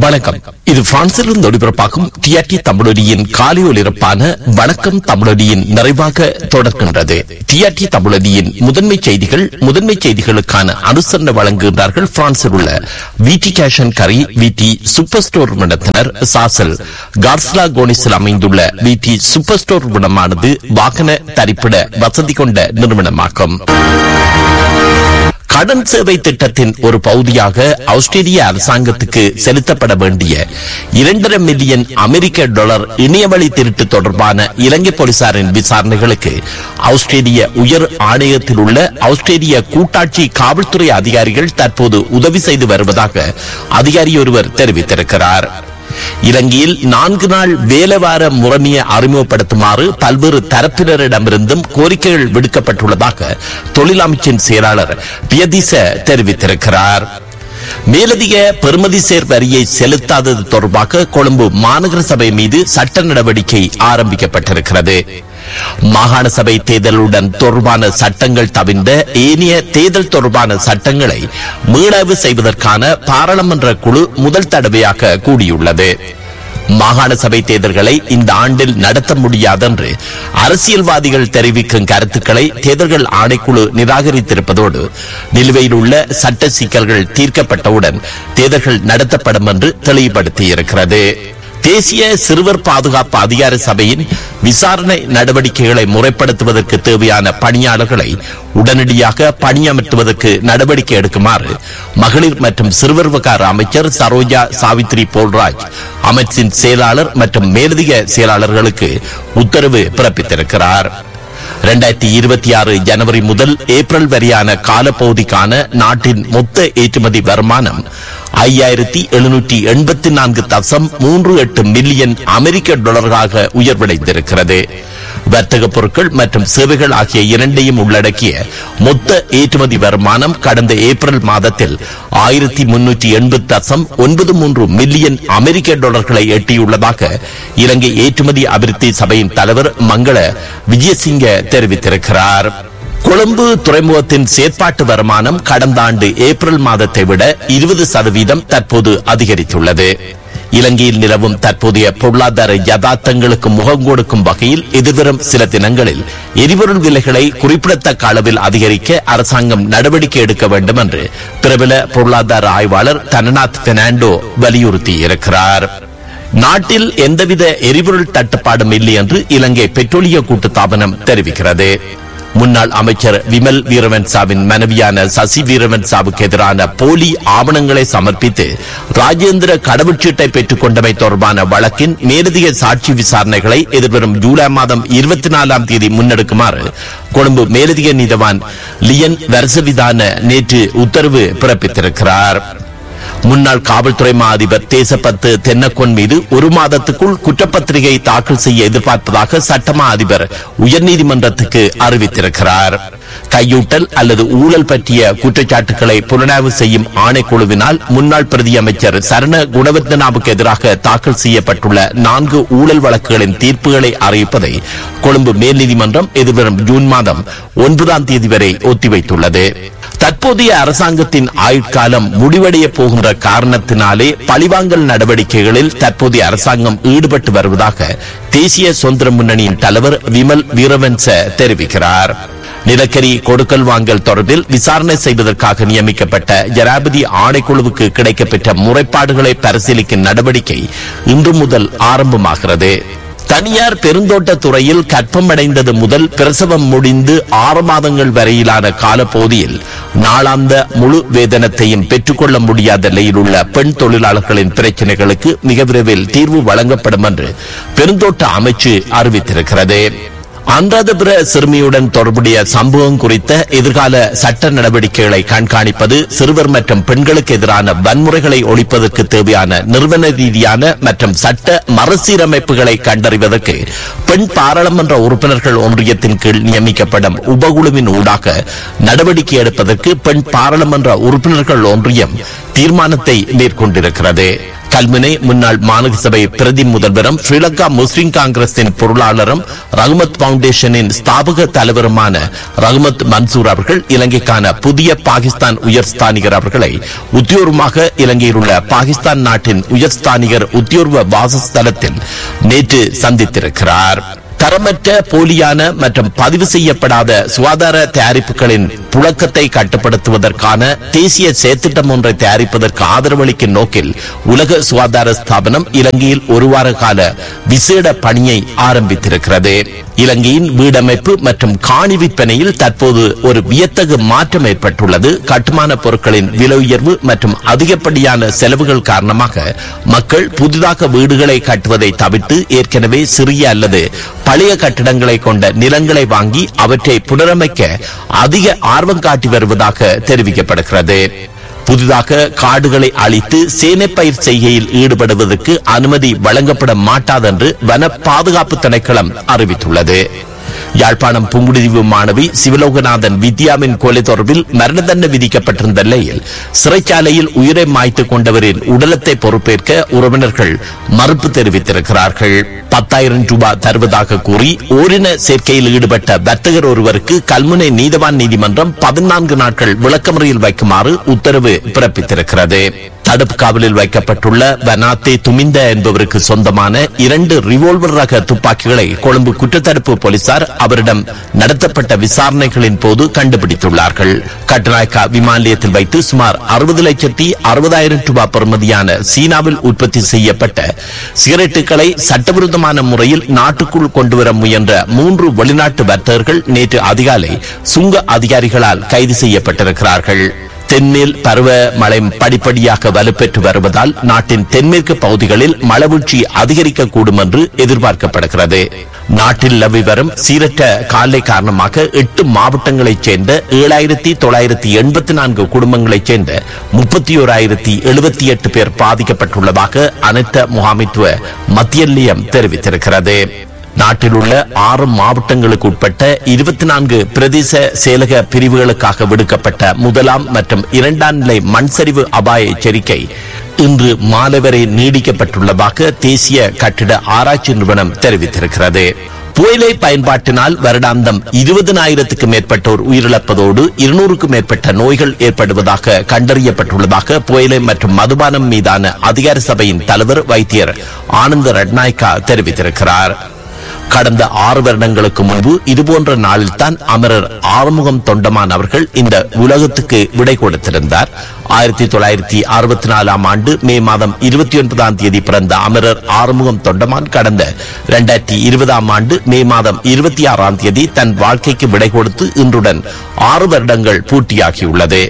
வணக்கம் இது பிரான்சிலிருந்து ஒளிபரப்பாகும் டிஆர்டி தமிழொலியின் காலை ஒலிபரப்பான வணக்கம் தமிழொலியின் நிறைவாக தொடர்கின்றது டிஆர்டி தமிழொலியின் முதன்மை செய்திகள் முதன்மை செய்திகளுக்கான அனுசரணை வழங்குகின்றார்கள் பிரான்சில் உள்ள விடி கேஷன் கரி விடி சூப்பர் ஸ்டோர் நிறுவனத்தினர் சாசல் கார்ஸ்லா கோனிஸில் அமைந்துள்ள விடி சூப்பர் ஸ்டோர் நிறுவனமானது வாகன தரிப்பிட வசதி கொண்ட நிறுவனமாகும் கடன் சேவை திட்டத்தின் ஒரு பகுதியாக ஆஸ்திரேலிய அரசாங்கத்துக்கு செலுத்தப்பட வேண்டிய இரண்டரை மில்லியன் அமெரிக்க டாலர் இணையவழி திருட்டு தொடர்பான இலங்கை போலீசாரின் விசாரணைகளுக்கு ஆஸ்திரேலிய உயர் ஆணையத்தில் உள்ள ஆஸ்திரேலிய கூட்டாட்சி காவல்துறை அதிகாரிகள் தற்போது உதவி செய்து வருவதாக அதிகாரி ஒருவர் தெரிவித்திருக்கிறார் இலங்கையில் நான்கு நாள் வேலைவார முறைமையை அறிமுகப்படுத்துமாறு பல்வேறு தரப்பினரிடமிருந்தும் கோரிக்கைகள் விடுக்கப்பட்டுள்ளதாக தொழில் அமைச்சின் செயலாளர் பியதிச தெரிவித்திருக்கிறார் மேலதிக பெறுமதி சேர் வரியை செலுத்தாதது தொடர்பாக கொழும்பு மாநகர சபை மீது சட்ட நடவடிக்கை ஆரம்பிக்கப்பட்டிருக்கிறது மாகாண சபை தேர்தலுடன் தொடர்பான சட்டங்கள் தவிர்ந்த ஏனைய தேர்தல் தொடர்பான சட்டங்களை மீளாய்வு செய்வதற்கான பாராளுமன்ற குழு முதல் தடவையாக கூடியுள்ளது மாகாண சபை தேர்தல்களை இந்த ஆண்டில் நடத்த முடியாதென்று அரசியல்வாதிகள் தெரிவிக்கும் கருத்துக்களை தேர்தல்கள் ஆணைக்குழு நிராகரித்திருப்பதோடு நிலுவையில் உள்ள சட்ட சிக்கல்கள் தீர்க்கப்பட்டவுடன் தேர்தல்கள் நடத்தப்படும் என்று தெளிவுபடுத்தியிருக்கிறது தேசிய சிறுவர் பாதுகாப்பு அதிகார சபையின் விசாரணை நடவடிக்கைகளை முறைப்படுத்துவதற்கு தேவையான பணியாளர்களை உடனடியாக பணியமர்த்துவதற்கு நடவடிக்கை எடுக்குமாறு மகளிர் மற்றும் சிறுவர் விவகார அமைச்சர் சரோஜா சாவித்ரி போல்ராஜ் அமைச்சின் செயலாளர் மற்றும் மேலதிக செயலாளர்களுக்கு உத்தரவு பிறப்பித்திருக்கிறார் இரண்டாயிரத்தி இருபத்தி ஆறு ஜனவரி முதல் ஏப்ரல் வரையான காலப்பகுதிக்கான நாட்டின் மொத்த ஏற்றுமதி வருமானம் ஐயாயிரத்தி எழுநூற்றி எண்பத்தி நான்கு தசம் மூன்று எட்டு மில்லியன் அமெரிக்க டாலர்களாக உயர்வடைந்திருக்கிறது வர்த்தக பொருட்கள் மற்றும் சேவைகள் ஆகிய இரண்டையும் உள்ளடக்கிய மொத்த ஏற்றுமதி வருமானம் கடந்த ஏப்ரல் மாதத்தில் ஆயிரத்தி முன்னூற்றி எண்பது தசம் ஒன்பது மூன்று மில்லியன் அமெரிக்க டாலர்களை எட்டியுள்ளதாக இலங்கை ஏற்றுமதி அபிவிருத்தி சபையின் தலைவர் மங்கள விஜயசிங்க தெரிவித்திருக்கிறார் கொழும்பு துறைமுகத்தின் செயற்பாட்டு வருமானம் கடந்த ஆண்டு ஏப்ரல் மாதத்தை விட இருபது சதவீதம் தற்போது அதிகரித்துள்ளது இலங்கையில் நிலவும் தற்போதைய பொருளாதார யதார்த்தங்களுக்கு முகம் கொடுக்கும் வகையில் எதிர்வரும் சில தினங்களில் எரிபொருள் விலைகளை குறிப்பிடத்தக்க அளவில் அதிகரிக்க அரசாங்கம் நடவடிக்கை எடுக்க வேண்டும் என்று பிரபல பொருளாதார ஆய்வாளர் தனநாத் பெர்னாண்டோ வலியுறுத்தியிருக்கிறார் நாட்டில் எந்தவித எரிபொருள் தட்டுப்பாடும் இல்லை என்று இலங்கை பெட்ரோலிய கூட்டுத்தாபனம் தெரிவிக்கிறது முன்னாள் அமைச்சர் விமல் வீரவன்சாவின் மனைவியான சசி வீரவன்சாவுக்கு எதிரான போலி ஆவணங்களை சமர்ப்பித்து ராஜேந்திர கடவுச்சீட்டை பெற்றுக் கொண்டமை தொடர்பான வழக்கின் மேலதிக சாட்சி விசாரணைகளை எதிர்வரும் ஜூலை மாதம் இருபத்தி நாலாம் தேதி முன்னெடுக்குமாறு கொழும்பு மேலதிக நீதவான் லியன் வருசவிதான நேற்று உத்தரவு பிறப்பித்திருக்கிறார் முன்னாள் காவல்துறை மா அதிபர் தேசப்பத்து தென்னக்கொன் மீது ஒரு மாதத்துக்குள் குற்றப்பத்திரிகை தாக்கல் செய்ய எதிர்பார்ப்பதாக சட்டமா அதிபர் உயர்நீதிமன்றத்துக்கு அறிவித்திருக்கிறார் கையூட்டல் அல்லது ஊழல் பற்றிய குற்றச்சாட்டுகளை புலனாய்வு செய்யும் ஆணைக்குழுவினால் முன்னாள் பிரதி அமைச்சர் சரண குணவர்தனாவுக்கு எதிராக தாக்கல் செய்யப்பட்டுள்ள நான்கு ஊழல் வழக்குகளின் தீர்ப்புகளை அறிவிப்பதை கொழும்பு மேல் நீதிமன்றம் எதிர்வரும் ஜூன் மாதம் ஒன்பதாம் தேதி வரை ஒத்திவைத்துள்ளது தற்போதைய அரசாங்கத்தின் ஆயுட்காலம் முடிவடைய போகின்ற காரணத்தினாலே பழிவாங்கல் நடவடிக்கைகளில் தற்போதைய அரசாங்கம் ஈடுபட்டு வருவதாக தேசிய சுதந்திர முன்னணியின் தலைவர் விமல் வீரவன்ச தெரிவிக்கிறார் நிலக்கரி கொடுக்கல் வாங்கல் தொடர்பில் விசாரணை செய்வதற்காக நியமிக்கப்பட்ட ஜனாபதி ஆணைக்குழுவுக்கு கிடைக்கப்பெற்ற முறைப்பாடுகளை பரிசீலிக்கும் நடவடிக்கை இன்று முதல் ஆரம்பமாகிறது தனியார் பெருந்தோட்ட துறையில் கற்பமடைந்தது முதல் பிரசவம் முடிந்து ஆறு மாதங்கள் வரையிலான காலப்பகுதியில் நாளாந்த முழு வேதனத்தையும் பெற்றுக்கொள்ள முடியாத நிலையில் உள்ள பெண் தொழிலாளர்களின் பிரச்சனைகளுக்கு மிக விரைவில் தீர்வு வழங்கப்படும் என்று பெருந்தோட்ட அமைச்சு அறிவித்திருக்கிறது அன்றாதபுர சிறுமியுடன் தொடர்புடைய சம்பவம் குறித்த எதிர்கால சட்ட நடவடிக்கைகளை கண்காணிப்பது சிறுவர் மற்றும் பெண்களுக்கு எதிரான வன்முறைகளை ஒழிப்பதற்கு தேவையான நிறுவன ரீதியான மற்றும் சட்ட மறுசீரமைப்புகளை கண்டறிவதற்கு பெண் பாராளுமன்ற உறுப்பினர்கள் ஒன்றியத்தின் கீழ் நியமிக்கப்படும் உபகுழுவின் ஊடாக நடவடிக்கை எடுப்பதற்கு பெண் பாராளுமன்ற உறுப்பினர்கள் ஒன்றியம் தீர்மானத்தை மேற்கொண்டிருக்கிறது கல்முனை முன்னாள் மாநகர சபை பிரதி முதல்வரும் ஸ்ரீலங்கா முஸ்லிம் காங்கிரசின் பொருளாளரும் ரகுமத் பவுண்டேஷனின் ஸ்தாபக தலைவருமான ரகுமத் மன்சூர் அவர்கள் இலங்கைக்கான புதிய பாகிஸ்தான் உயர்ஸ்தானிகர் அவர்களை உத்தியோகமாக இலங்கையில் உள்ள பாகிஸ்தான் நாட்டின் உயர்ஸ்தானிகர் உத்தியோர்வ வாசஸ்தலத்தில் நேற்று சந்தித்திருக்கிறார் தரமற்ற போலியான மற்றும் பதிவு செய்யப்படாத சுகாதார தயாரிப்புகளின் புழக்கத்தை கட்டுப்படுத்துவதற்கான தேசிய செயற்திட்டம் ஒன்றை தயாரிப்பதற்கு ஆதரவளிக்கும் நோக்கில் உலக சுகாதார ஸ்தாபனம் இலங்கையில் ஒரு வார கால விசேட பணியை ஆரம்பித்திருக்கிறது இலங்கையின் வீடமைப்பு மற்றும் காணி விற்பனையில் தற்போது ஒரு வியத்தகு மாற்றம் ஏற்பட்டுள்ளது கட்டுமான பொருட்களின் விலை உயர்வு மற்றும் அதிகப்படியான செலவுகள் காரணமாக மக்கள் புதிதாக வீடுகளை கட்டுவதை தவிர்த்து ஏற்கனவே சிறிய அல்லது பழைய கட்டிடங்களை கொண்ட நிலங்களை வாங்கி அவற்றை புனரமைக்க அதிக ஆர்வம் காட்டி வருவதாக தெரிவிக்கப்படுகிறது புதிதாக காடுகளை அழித்து சேனைப்பயிர் செய்கையில் ஈடுபடுவதற்கு அனுமதி வழங்கப்பட மாட்டாதென்று வன பாதுகாப்பு திணைக்களம் அறிவித்துள்ளது யாழ்ப்பாணம் புங்குடுதீவு மாணவி சிவலோகநாதன் வித்யாவின் கொலை தொடர்பில் மரண தண்டனை விதிக்கப்பட்டிருந்த நிலையில் சிறைச்சாலையில் உயிரை மாய்த்துக் கொண்டவரின் உடலத்தை பொறுப்பேற்க உறவினர்கள் மறுப்பு தெரிவித்திருக்கிறார்கள் பத்தாயிரம் ரூபாய் தருவதாக கூறி ஓரின சேர்க்கையில் ஈடுபட்ட வர்த்தகர் ஒருவருக்கு கல்முனை நீதவான் நீதிமன்றம் பதினான்கு நாட்கள் விளக்கமறையில் வைக்குமாறு உத்தரவு பிறப்பித்திருக்கிறது தடுப்பு காவலில் வைக்கப்பட்டுள்ள வனாத்தே துமிந்த என்பவருக்கு சொந்தமான இரண்டு ரிவால்வர் ரக துப்பாக்கிகளை கொழும்பு குற்றத்தடுப்பு போலீசார் அவரிடம் நடத்தப்பட்ட விசாரணைகளின் போது கண்டுபிடித்துள்ளார்கள் கட்டுநாயக்கா விமான நிலையத்தில் வைத்து சுமார் அறுபது லட்சத்தி அறுபதாயிரம் ரூபாய் பெறுமதியான சீனாவில் உற்பத்தி செய்யப்பட்ட சிகரெட்டுகளை சட்டவிரோதமான முறையில் நாட்டுக்குள் கொண்டுவர முயன்ற மூன்று வெளிநாட்டு வர்த்தகர்கள் நேற்று அதிகாலை சுங்க அதிகாரிகளால் கைது செய்யப்பட்டிருக்கிறார்கள் தென்மேல் பருவ மழை படிப்படியாக வலுப்பெற்று வருவதால் நாட்டின் தென்மேற்கு பகுதிகளில் மழவீழ்ச்சி அதிகரிக்கக்கூடும் என்று எதிர்பார்க்கப்படுகிறது நாட்டில் நிலவி வரும் சீரற்ற காலை காரணமாக எட்டு மாவட்டங்களைச் சேர்ந்த ஏழாயிரத்தி தொள்ளாயிரத்தி எண்பத்தி நான்கு குடும்பங்களைச் சேர்ந்த முப்பத்தி ஓராயிரத்தி எழுபத்தி எட்டு பேர் பாதிக்கப்பட்டுள்ளதாக அனைத்த முகாமித்துவ மத்திய நிலையம் தெரிவித்திருக்கிறது நாட்டில் உள்ள ஆறு மாவட்டங்களுக்கு உட்பட்ட இருபத்தி நான்கு பிரதேச செயலக பிரிவுகளுக்காக விடுக்கப்பட்ட முதலாம் மற்றும் இரண்டாம் நிலை மண் சரிவு அபாய எச்சரிக்கை இன்று மாலை வரை நீடிக்கப்பட்டுள்ளதாக தேசிய கட்டிட ஆராய்ச்சி நிறுவனம் தெரிவித்திருக்கிறது புயலை பயன்பாட்டினால் வருடாந்தம் இருபதனாயிரத்துக்கு மேற்பட்டோர் உயிரிழப்பதோடு இருநூறுக்கும் மேற்பட்ட நோய்கள் ஏற்படுவதாக கண்டறியப்பட்டுள்ளதாக புயலை மற்றும் மதுபானம் மீதான அதிகார சபையின் தலைவர் வைத்தியர் ஆனந்த ரட்நாயக்கா தெரிவித்திருக்கிறார் கடந்த ஆறு வருடங்களுக்கு முன்பு இதுபோன்ற நாளில்தான் அமரர் ஆறுமுகம் தொண்டமான் அவர்கள் இந்த உலகத்துக்கு விடை கொடுத்திருந்தார் ஆயிரத்தி தொள்ளாயிரத்தி அறுபத்தி நாலாம் ஆண்டு மே மாதம் இருபத்தி ஒன்பதாம் தேதி பிறந்த அமரர் ஆறுமுகம் தொண்டமான் கடந்த இரண்டாயிரத்தி இருபதாம் ஆண்டு மே மாதம் இருபத்தி ஆறாம் தேதி தன் வாழ்க்கைக்கு விடை கொடுத்து இன்றுடன் ஆறு வருடங்கள் பூர்த்தியாகியுள்ளது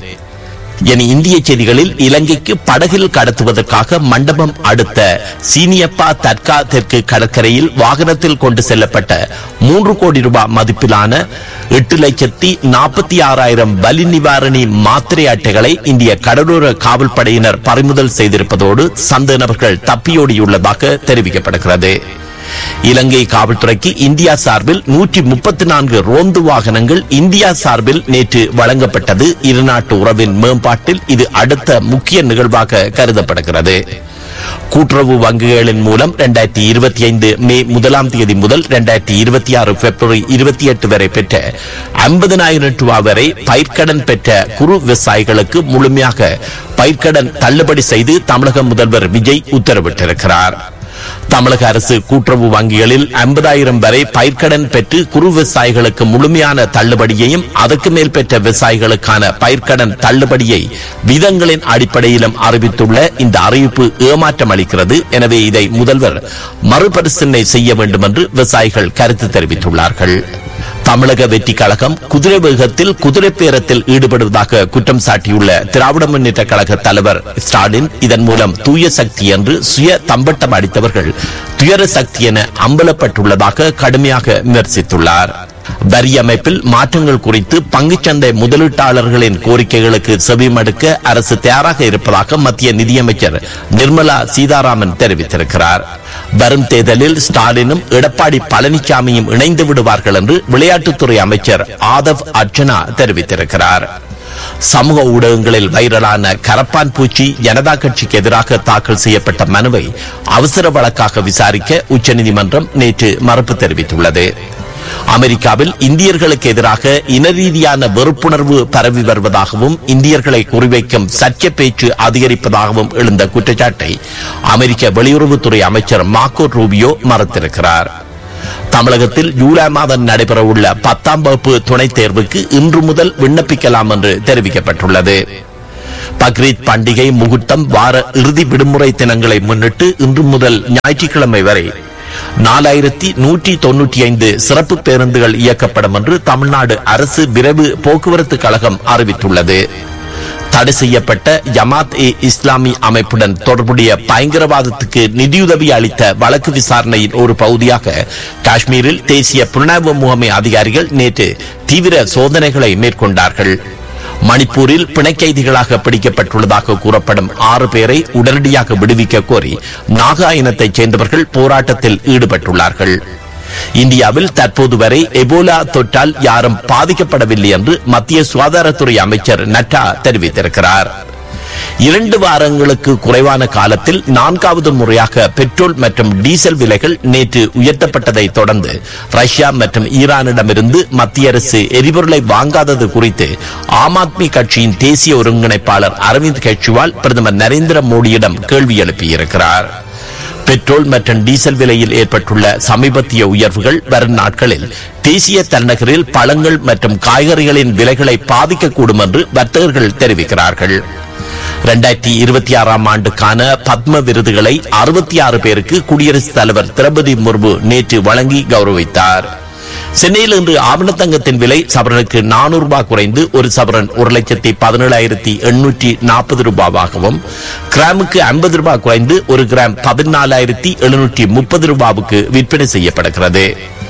என இந்திய செய்திகளில் இலங்கைக்கு படகில் கடத்துவதற்காக மண்டபம் அடுத்த சீனியப்பா தர்கா தெற்கு கடற்கரையில் வாகனத்தில் கொண்டு செல்லப்பட்ட மூன்று கோடி ரூபாய் மதிப்பிலான எட்டு லட்சத்தி நாற்பத்தி ஆறாயிரம் வலி நிவாரணி மாத்திரை அட்டைகளை இந்திய கடலோர காவல் படையினர் பறிமுதல் செய்திருப்பதோடு சந்த நபர்கள் தப்பியோடியுள்ளதாக தெரிவிக்கப்படுகிறது இலங்கை காவல்துறைக்கு இந்தியா சார்பில் நூற்றி முப்பத்தி நான்கு ரோந்து வாகனங்கள் இந்தியா சார்பில் நேற்று வழங்கப்பட்டது இருநாட்டு உறவின் மேம்பாட்டில் இது அடுத்த முக்கிய நிகழ்வாக கருதப்படுகிறது கூட்டுறவு வங்கிகளின் மூலம் இரண்டாயிரத்தி இருபத்தி ஐந்து மே முதலாம் தேதி முதல் இரண்டாயிரத்தி இருபத்தி ஆறு பிப்ரவரி இருபத்தி எட்டு வரை பெற்ற ஐம்பதனாயிரம் ரூபாய் வரை பயிர்க்கடன் பெற்ற குறு விவசாயிகளுக்கு முழுமையாக பயிர்க்கடன் தள்ளுபடி செய்து தமிழக முதல்வர் விஜய் உத்தரவிட்டிருக்கிறார் தமிழக அரசு கூட்டுறவு வங்கிகளில் ஐம்பதாயிரம் வரை பயிர்க்கடன் பெற்று குறு விவசாயிகளுக்கு முழுமையான தள்ளுபடியையும் அதற்கு மேல் பெற்ற விவசாயிகளுக்கான பயிர்க்கடன் தள்ளுபடியை விதங்களின் அடிப்படையிலும் அறிவித்துள்ள இந்த அறிவிப்பு ஏமாற்றம் அளிக்கிறது எனவே இதை முதல்வர் மறுபரிசீலனை செய்ய வேண்டும் என்று விவசாயிகள் கருத்து தெரிவித்துள்ளார்கள் தமிழக வெற்றி கழகம் குதிரை வேகத்தில் குதிரை பேரத்தில் ஈடுபடுவதாக குற்றம் சாட்டியுள்ள திராவிட முன்னேற்ற கழக தலைவர் ஸ்டாலின் இதன் மூலம் தூய சக்தி என்று சுய தம்பட்டம் அடித்தவர்கள் துயர சக்தி என அம்பலப்பட்டுள்ளதாக கடுமையாக விமர்சித்துள்ளார் வரி அமைப்பில் மாற்றங்கள் குறித்து பங்குச்சந்தை முதலீட்டாளர்களின் கோரிக்கைகளுக்கு செவிமடுக்க அரசு தயாராக இருப்பதாக மத்திய நிதியமைச்சர் நிர்மலா சீதாராமன் தெரிவித்திருக்கிறார் வரும் தேர்தலில் ஸ்டாலினும் எடப்பாடி பழனிசாமியும் இணைந்து விடுவார்கள் என்று விளையாட்டுத்துறை அமைச்சர் ஆதவ் அர்ச்சனா தெரிவித்திருக்கிறார் சமூக ஊடகங்களில் வைரலான கரப்பான் பூச்சி ஜனதா கட்சிக்கு எதிராக தாக்கல் செய்யப்பட்ட மனுவை அவசர வழக்காக விசாரிக்க உச்சநீதிமன்றம் நேற்று மறுப்பு தெரிவித்துள்ளது அமெரிக்காவில் இந்தியர்களுக்கு எதிராக இனரீதியான வெறுப்புணர்வு பரவி வருவதாகவும் இந்தியர்களை குறிவைக்கும் சர்ச்சை பேச்சு அதிகரிப்பதாகவும் எழுந்த குற்றச்சாட்டை அமெரிக்க வெளியுறவுத்துறை அமைச்சர் மார்க்கோ ரூபியோ மறுத்திருக்கிறார் தமிழகத்தில் ஜூலை மாதம் நடைபெறவுள்ள பத்தாம் வகுப்பு துணைத் தேர்வுக்கு இன்று முதல் விண்ணப்பிக்கலாம் என்று தெரிவிக்கப்பட்டுள்ளது பக்ரீத் பண்டிகை முகூர்த்தம் வார இறுதி விடுமுறை தினங்களை முன்னிட்டு இன்று முதல் ஞாயிற்றுக்கிழமை வரை நாலாயிரத்தி நூற்றி தொன்னூற்றி ஐந்து சிறப்பு பேருந்துகள் இயக்கப்படும் என்று தமிழ்நாடு அரசு விரைவு போக்குவரத்து கழகம் அறிவித்துள்ளது தடை செய்யப்பட்ட ஜமாத் ஏ இஸ்லாமி அமைப்புடன் தொடர்புடைய பயங்கரவாதத்துக்கு நிதியுதவி அளித்த வழக்கு விசாரணையின் ஒரு பகுதியாக காஷ்மீரில் தேசிய புலனாய்வு முகமை அதிகாரிகள் நேற்று தீவிர சோதனைகளை மேற்கொண்டார்கள் மணிப்பூரில் பிணைக்கைதிகளாக பிடிக்கப்பட்டுள்ளதாக கூறப்படும் ஆறு பேரை உடனடியாக விடுவிக்க கோரி நாகா இனத்தைச் சேர்ந்தவர்கள் போராட்டத்தில் ஈடுபட்டுள்ளார்கள் இந்தியாவில் தற்போது வரை எபோலா தொற்றால் யாரும் பாதிக்கப்படவில்லை என்று மத்திய சுகாதாரத்துறை அமைச்சர் நட்டா தெரிவித்திருக்கிறார் இரண்டு வாரங்களுக்கு குறைவான காலத்தில் நான்காவது முறையாக பெட்ரோல் மற்றும் டீசல் விலைகள் நேற்று உயர்த்தப்பட்டதை தொடர்ந்து ரஷ்யா மற்றும் ஈரானிடமிருந்து மத்திய அரசு எரிபொருளை வாங்காதது குறித்து ஆம் ஆத்மி கட்சியின் தேசிய ஒருங்கிணைப்பாளர் அரவிந்த் கெஜ்ரிவால் பிரதமர் நரேந்திர மோடியிடம் கேள்வி எழுப்பியிருக்கிறார் பெட்ரோல் மற்றும் டீசல் விலையில் ஏற்பட்டுள்ள சமீபத்திய உயர்வுகள் வரும் நாட்களில் தேசிய தலைநகரில் பழங்கள் மற்றும் காய்கறிகளின் விலைகளை பாதிக்கக்கூடும் என்று வர்த்தகர்கள் தெரிவிக்கிறார்கள் இரண்டாயிரத்தி இருபத்தி ஆறாம் ஆண்டுக்கான பத்ம விருதுகளை அறுபத்தி ஆறு பேருக்கு குடியரசுத் தலைவர் திரௌபதி முர்மு நேற்று வழங்கி கௌரவித்தார் சென்னையில் இன்று ஆவணத்தங்கத்தின் விலை சவரனுக்கு நானூறு ரூபாய் குறைந்து ஒரு சவரன் ஒரு லட்சத்தி பதினேழாயிரத்தி எண்ணூற்றி நாற்பது ரூபாவாகவும் கிராமுக்கு ஐம்பது ரூபாய் குறைந்து ஒரு கிராம் பதினாலாயிரத்தி எழுநூற்றி முப்பது ரூபாவுக்கு விற்பனை செய்யப்படுகிறது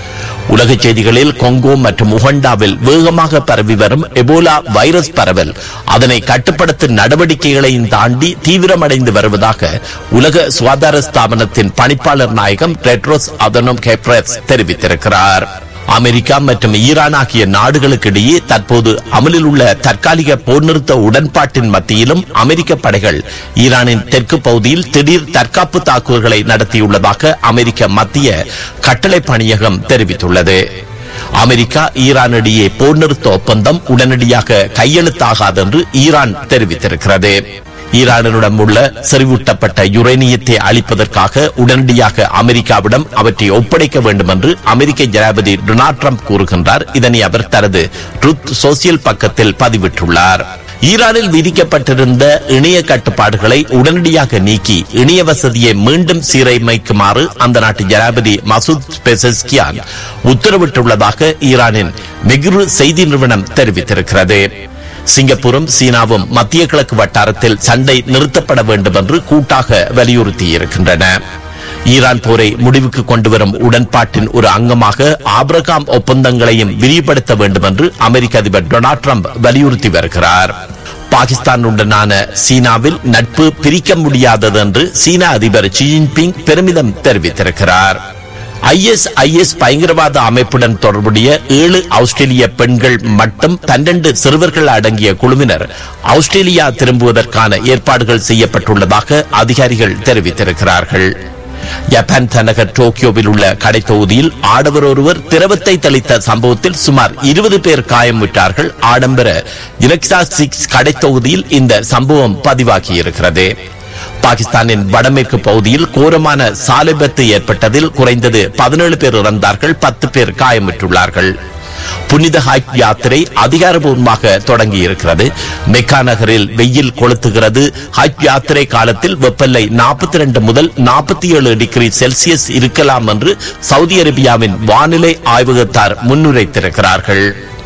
உலக செய்திகளில் கொங்கோ மற்றும் உகண்டாவில் வேகமாக பரவி வரும் எபோலா வைரஸ் பரவல் அதனை கட்டுப்படுத்தும் நடவடிக்கைகளையும் தாண்டி தீவிரமடைந்து வருவதாக உலக சுகாதார ஸ்தாபனத்தின் பணிப்பாளர் நாயகம் டெட்ரோஸ் அதனோம் கேப்ரஸ் தெரிவித்திருக்கிறார் அமெரிக்கா மற்றும் ஈரான் ஆகிய நாடுகளுக்கு இடையே தற்போது அமலில் உள்ள தற்காலிக போர் நிறுத்த உடன்பாட்டின் மத்தியிலும் அமெரிக்க படைகள் ஈரானின் தெற்கு பகுதியில் திடீர் தற்காப்பு தாக்குதல்களை நடத்தியுள்ளதாக அமெரிக்க மத்திய கட்டளை பணியகம் தெரிவித்துள்ளது அமெரிக்கா ஈரான் இடையே போர் நிறுத்த ஒப்பந்தம் உடனடியாக கையெழுத்தாகாது என்று ஈரான் தெரிவித்திருக்கிறது ஈரானிடம் உள்ள செறிவூட்டப்பட்ட யுரேனியத்தை அளிப்பதற்காக உடனடியாக அமெரிக்காவிடம் அவற்றை ஒப்படைக்க வேண்டும் என்று அமெரிக்க ஜனாதிபதி டொனால்ட் ட்ரம்ப் கூறுகின்றார் இதனை அவர் தனது ட்ருத் சோசியல் பக்கத்தில் பதிவிட்டுள்ளார் ஈரானில் விதிக்கப்பட்டிருந்த இணைய கட்டுப்பாடுகளை உடனடியாக நீக்கி இணைய வசதியை மீண்டும் சீரமைக்குமாறு அந்த நாட்டு ஜனாதிபதி மசூத் பெசஸ்கியான் உத்தரவிட்டுள்ளதாக ஈரானின் மெக்ரு செய்தி நிறுவனம் தெரிவித்திருக்கிறது சிங்கப்பூரும் சீனாவும் மத்திய கிழக்கு வட்டாரத்தில் சண்டை நிறுத்தப்பட வேண்டும் என்று கூட்டாக வலியுறுத்தியிருக்கின்றன ஈரான் போரை முடிவுக்கு கொண்டுவரும் உடன்பாட்டின் ஒரு அங்கமாக ஆப்ரகாம் ஒப்பந்தங்களையும் விரிவுபடுத்த வேண்டும் என்று அமெரிக்க அதிபர் டொனால்ட் ட்ரம்ப் வலியுறுத்தி வருகிறார் பாகிஸ்தானுடனான சீனாவில் நட்பு பிரிக்க முடியாதது என்று சீன அதிபர் ஷி ஜின்பிங் பெருமிதம் தெரிவித்திருக்கிறார் ஐஎஸ் ஐஎஸ் பயங்கரவாத அமைப்புடன் தொடர்புடைய ஏழு ஆஸ்திரேலிய பெண்கள் மட்டும் பன்னெண்டு சிறுவர்கள் அடங்கிய குழுவினர் ஆஸ்திரேலியா திரும்புவதற்கான ஏற்பாடுகள் செய்யப்பட்டுள்ளதாக அதிகாரிகள் தெரிவித்திருக்கிறார்கள் ஜப்பான் தலைநகர் டோக்கியோவில் உள்ள கடை தொகுதியில் ஆடவர் ஒருவர் திரவத்தை தெளித்த சம்பவத்தில் சுமார் இருபது பேர் காயமுற்றார்கள் ஆடம்பர இலக்ஸா சிக்ஸ் கடை தொகுதியில் இந்த சம்பவம் பதிவாகியிருக்கிறது பாகிஸ்தானின் வடமேற்கு பகுதியில் கோரமான சாலை விபத்து ஏற்பட்டதில் குறைந்தது பதினேழு பேர் இறந்தார்கள் பத்து பேர் காயமுற்றுள்ளார்கள் புனித ஹஜ் யாத்திரை அதிகாரபூர்வமாக தொடங்கி இருக்கிறது மெக்கா நகரில் வெயில் கொளுத்துகிறது ஹஜ் யாத்திரை காலத்தில் வெப்பநிலை நாற்பத்தி ரெண்டு முதல் நாற்பத்தி ஏழு டிகிரி செல்சியஸ் இருக்கலாம் என்று சவுதி அரேபியாவின் வானிலை ஆய்வகத்தார் முன்னுரைத்திருக்கிறார்கள்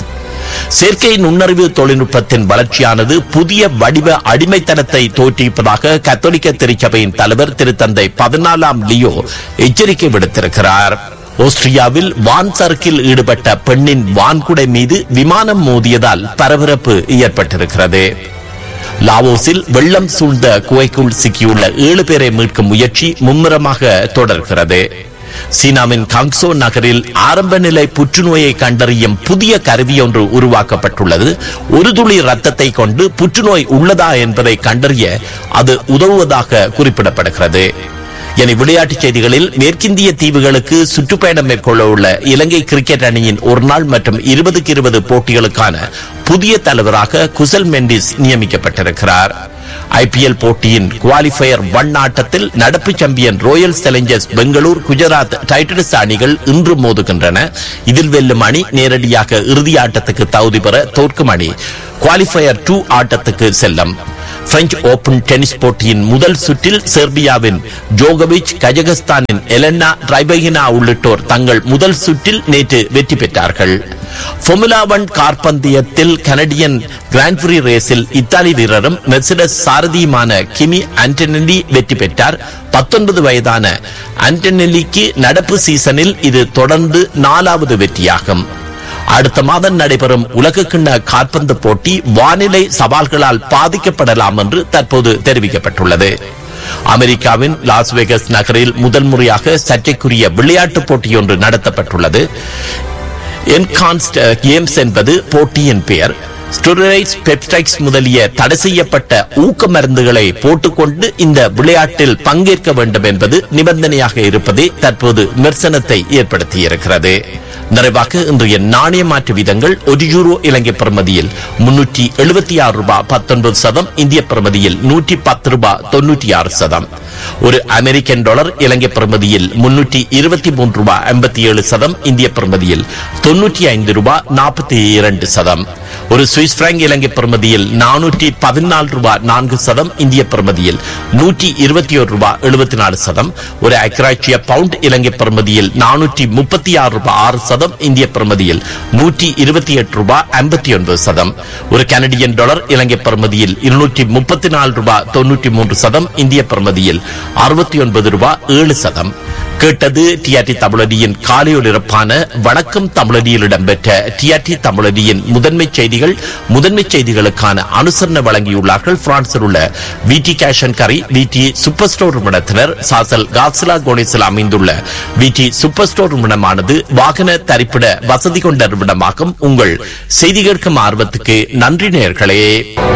செயற்கை நுண்ணறிவு தொழில்நுட்பத்தின் வளர்ச்சியானது புதிய வடிவ அடிமைத்தனத்தை தோற்றியிருப்பதாக கத்தோலிக்க திருச்சபையின் தலைவர் திருத்தந்தை பதினாலாம் லியோ எச்சரிக்கை விடுத்திருக்கிறார் ஆஸ்திரியாவில் வான் சறுக்கில் ஈடுபட்ட பெண்ணின் வான்குடை மீது விமானம் மோதியதால் பரபரப்பு ஏற்பட்டிருக்கிறது லாவோஸில் வெள்ளம் சூழ்ந்த குகைக்குள் சிக்கியுள்ள ஏழு பேரை மீட்கும் முயற்சி மும்முரமாக தொடர்கிறது சீனாவின் காங்சோ நகரில் ஆரம்ப நிலை புற்றுநோயை கண்டறியும் புதிய கருவி ஒன்று உருவாக்கப்பட்டுள்ளது ஒரு துளி ரத்தத்தை கொண்டு புற்றுநோய் உள்ளதா என்பதை கண்டறிய அது உதவுவதாக குறிப்பிடப்படுகிறது என விளையாட்டுச் செய்திகளில் மேற்கிந்திய தீவுகளுக்கு சுற்றுப்பயணம் மேற்கொள்ள உள்ள இலங்கை கிரிக்கெட் அணியின் ஒருநாள் மற்றும் இருபதுக்கு இருபது போட்டிகளுக்கான புதிய தலைவராக குசல் மெண்டிஸ் நியமிக்கப்பட்டிருக்கிறார் ஐபிஎல் போட்டியின் குவாலிஃபயர் ஒன் ஆட்டத்தில் நடப்பு champion royal challengers Bangalore Gujarat titans அணிகள் இன்று மோதுகின்றன இதில் வெல்லும் அணி நேரடியாக இறுதி ஆட்டத்துக்கு தகுதி பெற தோற்கும் அணி குவாலிஃபயர் டூ ஆட்டத்துக்கு செல்லும் பிரெஞ்சு ஓபன் டென்னிஸ் போட்டியின் முதல் சுற்றில் செர்பியாவின் ஜோகோவிச் கஜகஸ்தானின் எலெனா ட்ரைபகினா உள்ளிட்டோர் தங்கள் முதல் சுற்றில் நேற்று வெற்றி பெற்றார்கள் பொமுலா ஒன் கார் பந்தயத்தில் கனடியன் கிராண்ட் பிரீ ரேஸில் இத்தாலி வீரரும் மெர்சிடஸ் சாரதியுமான கிமி ஆண்டனெல்லி வெற்றி பெற்றார் பத்தொன்பது வயதான ஆண்டனெல்லிக்கு நடப்பு சீசனில் இது தொடர்ந்து நாலாவது வெற்றியாகும் அடுத்த மாதம் நடைபெறும் உலகக்கிண்ண காற்பந்து போட்டி வானிலை சவால்களால் பாதிக்கப்படலாம் என்று தற்போது தெரிவிக்கப்பட்டுள்ளது அமெரிக்காவின் லாஸ் வேகஸ் நகரில் முதல் முறையாக சர்ச்சைக்குரிய விளையாட்டுப் போட்டியொன்று நடத்தப்பட்டுள்ளது என்கான்ஸ்ட் கேம்ஸ் என்பது போட்டியின் பெயர் ஸ்டெராய்ட்ஸ் பெப்டைட்ஸ் முதலிய தடை செய்யப்பட்ட ஊக்க மருந்துகளை போட்டுக்கொண்டு இந்த விளையாட்டில் பங்கேற்க வேண்டும் என்பது நிபந்தனையாக இருப்பதே தற்போது விமர்சனத்தை ஏற்படுத்தியிருக்கிறது நிறைவாக இன்றைய நாணய மாற்று வீதங்கள் ஒரு யூரோ இலங்கை பிரமதியில் முன்னூற்றி எழுபத்தி ஆறு ரூபாய் பத்தொன்பது சதம் இந்திய பிரமதியில் நூற்றி பத்து ரூபாய் தொன்னூற்றி ஆறு சதம் ஒரு அமெரிக்கன் டாலர் இலங்கை பிரமதியில் முன்னூற்றி இருபத்தி மூன்று ரூபாய் ஐம்பத்தி ஏழு சதம் இந்திய பிரமதியில் தொன்னூற்றி ஐந்து ரூபாய் நாற்பத்தி இரண்டு சதம் ஒரு சுவிஸ் பிராங்க் இலங்கை பிரமதியில் நானூற்றி பதினாலு ரூபாய் நான்கு சதம் இந்திய பிரமதியில் நூற்றி இருபத்தி ஒரு ரூபாய் எழுபத்தி நாலு சதம் ஒரு அக்ராட்சிய பவுண்ட் இலங்கை பிரமதியில் நானூற்றி முப்பத்தி ஆறு ரூபாய் ஆறு சதம் இந்திய பிரமதியில் நூற்றி இருபத்தி எட்டு ரூபாய் ஐம்பத்தி ஒன்பது சதம் ஒரு கனடியன் டாலர் இலங்கை பிரமதியில் இருநூற்றி முப்பத்தி நாலு ரூபாய் தொன்னூற்றி மூன்று சதம் இந்திய பிரமதியில் அறுபத்தி ஒன்பது ரூபாய் ஏழு சதம் கேட்டது டிஆர்டி தமிழடியின் காலையொலிரப்பான வணக்கம் தமிழடியில் இடம்பெற்ற டிஆர்டி தமிழடியின் முதன்மை செய்திகள் முதன்மை செய்திகளுக்கான அனுசரணை வழங்கியுள்ளார்கள் பிரான்சில் உள்ள விடி கேஷன் கரி விடி சூப்பர் ஸ்டோர் நிறுவனத்தினர் சாசல் காசிலா கோணேசில் அமைந்துள்ள விடி சூப்பர் ஸ்டோர் நிறுவனமானது வாகன தரிப்பிட வசதி கொண்ட நிறுவனமாகும் உங்கள் செய்தி கேட்கும் ஆர்வத்துக்கு நன்றி நேர்களே